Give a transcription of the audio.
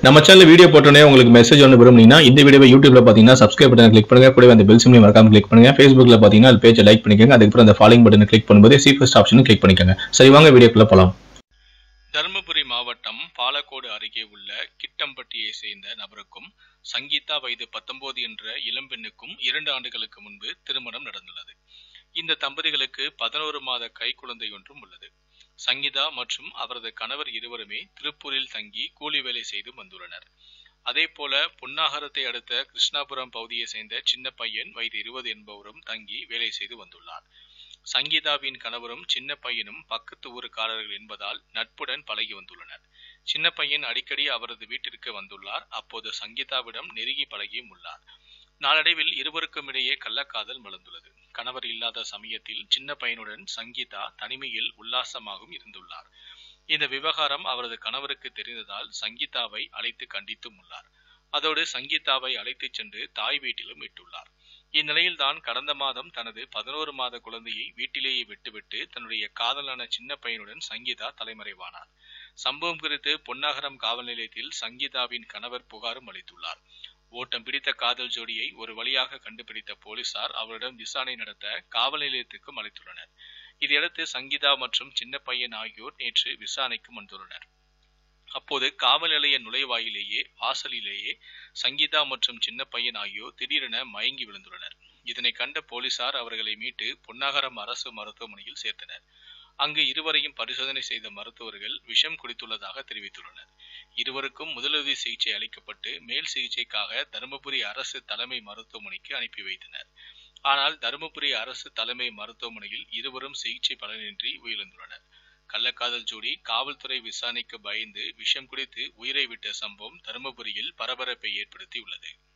நம்ம channel video போட்டோன்னே உங்களுக்கு மெசேஜ் ஒன்று விரும்புனீங்கன்னா இந்த வீடியோவை யூடியூப்ல பார்த்தீங்கன்னா சப்ஸ்கிரைப் பட்டன் கிளிக் பண்ணுங்க கூடவே அந்த பெல் சிம்லையும் மறக்காம கிளிக் பண்ணுங்க ஃபேஸ்புக்ல பார்த்தீங்கன்னா அது பேஜை லைக் பண்ணிக்கோங்க அதுக்கப்புறம் அந்த ஃபாலோயிங் பட்டனை கிளிக் பண்ணும்போது சி ஃபர்ஸ்ட் ஆப்ஷனும் கிளிக் பண்ணிக்கோங்க சரி வாங்க வீடியோக்குள்ள போலாம் தருமபுரி மாவட்டம் பாலக்கோடு அருகே உள்ள கிட்டம்பட்டியை சேர்ந்த நபருக்கும் சங்கீதா வயது பத்தொன்பது என்ற இளம்பெண்ணுக்கும் இரண்டு ஆண்டுகளுக்கு முன்பு திருமணம் நடந்துள்ளது இந்த தம்பதிகளுக்கு பதினோரு மாத கைக்குழந்தை ஒன்றும் உள்ளது சங்கீதா மற்றும் அவரது கணவர் இருவருமே திருப்பூரில் தங்கி கூலி வேலை செய்து வந்துள்ளனர் அதே போல புன்னாகரத்தை அடுத்த கிருஷ்ணாபுரம் பகுதியை சேர்ந்த சின்ன பையன் வயது இருபது என்பவரும் தங்கி வேலை செய்து வந்துள்ளார் சங்கீதாவின் கணவரும் சின்ன பையனும் பக்கத்து ஊருக்காரர்கள் என்பதால் நட்புடன் பழகி வந்துள்ளனர் சின்ன பையன் அடிக்கடி அவரது வீட்டிற்கு வந்துள்ளார் அப்போது சங்கீதாவிடம் நெருங்கி பழகியும் உள்ளார் நாளடைவில் இருவருக்கும் இடையே கள்ளக்காதல் மலர்ந்துள்ளது கணவர் இல்லாத சமயத்தில் சின்ன பையனுடன் சங்கீதா தனிமையில் உல்லாசமாகவும் இருந்துள்ளார் இந்த விவகாரம் அவரது கணவருக்கு தெரிந்ததால் சங்கீதாவை அழைத்து கண்டித்தும் உள்ளார் அதோடு சங்கீதாவை அழைத்துச் சென்று தாய் வீட்டிலும் விட்டுள்ளார் இந்நிலையில்தான் கடந்த மாதம் தனது பதினோரு மாத குழந்தையை வீட்டிலேயே விட்டுவிட்டு தன்னுடைய காதலான சின்ன பையனுடன் சங்கீதா தலைமறைவானார் சம்பவம் குறித்து பொன்னாகரம் காவல் நிலையத்தில் சங்கீதாவின் கணவர் புகாரும் அளித்துள்ளார் ஓட்டம் பிடித்த காதல் ஜோடியை ஒரு வழியாக கண்டுபிடித்த போலீசார் அவரிடம் விசாரணை நடத்த காவல் நிலையத்திற்கும் அழைத்துள்ளனர் இதையடுத்து சங்கீதா மற்றும் சின்ன பையன் ஆகியோர் நேற்று விசாரணைக்கு வந்துள்ளனர் அப்போது காவல் நிலைய நுழைவாயிலேயே வாசலிலேயே சங்கீதா மற்றும் சின்ன பையன் ஆகியோர் திடீரென மயங்கி விழுந்துள்ளனர் இதனை கண்ட போலீசார் அவர்களை மீட்டு பொன்னாகரம் அரசு மருத்துவமனையில் சேர்த்தனர் அங்கு இருவரையும் பரிசோதனை செய்த மருத்துவர்கள் விஷம் குடித்துள்ளதாக தெரிவித்துள்ளனர் இருவருக்கும் முதலுதவி சிகிச்சை அளிக்கப்பட்டு மேல் சிகிச்சைக்காக தருமபுரி அரசு தலைமை மருத்துவமனைக்கு அனுப்பி வைத்தனர் ஆனால் தருமபுரி அரசு தலைமை மருத்துவமனையில் இருவரும் சிகிச்சை பலனின்றி உயிரிழந்துள்ளனர் கள்ளக்காதல் ஜோடி காவல்துறை விசாரணைக்கு பயந்து விஷம் குடித்து உயிரை விட்ட சம்பவம் தருமபுரியில் பரபரப்பை ஏற்படுத்தியுள்ளது